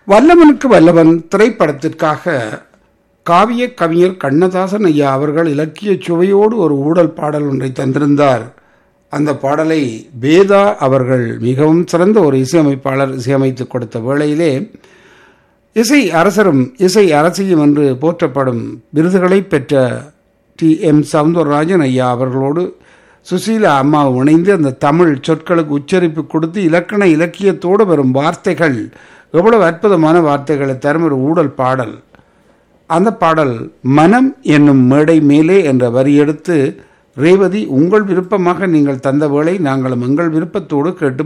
வல்லவனுக்கு வல்லவன் திரைப்படத்திற்காக காவிய கவிஞர் கண்ணதாசன் ஐயா அவர்கள் இலக்கிய சுவையோடு ஒரு ஊடல் பாடல் ஒன்றை தந்திருந்தார் அந்த பாடலை வேதா அவர்கள் மிகவும் சிறந்த ஒரு இசையமைப்பாளர் இசையமைத்து கொடுத்த வேளையிலே இசை அரசரும் இசை அரசியும் என்று போற்றப்படும் விருதுகளை பெற்ற டி எம் சவுந்தரராஜன் ஐயா அவர்களோடு சுசீலா அம்மா இணைந்து அந்த தமிழ் சொற்களுக்கு உச்சரிப்பு கொடுத்து இலக்கண இலக்கியத்தோடு வரும் வார்த்தைகள் எவ்வளவு அற்புதமான வார்த்தைகளை தரும் ஒரு ஊடல் பாடல் அந்த பாடல் மனம் என்னும் மேடை மேலே என்ற வரி எடுத்து ரேவதி உங்கள் விருப்பமாக நீங்கள் தந்த வேளை நாங்களும் எங்கள் விருப்பத்தோடு கேட்டு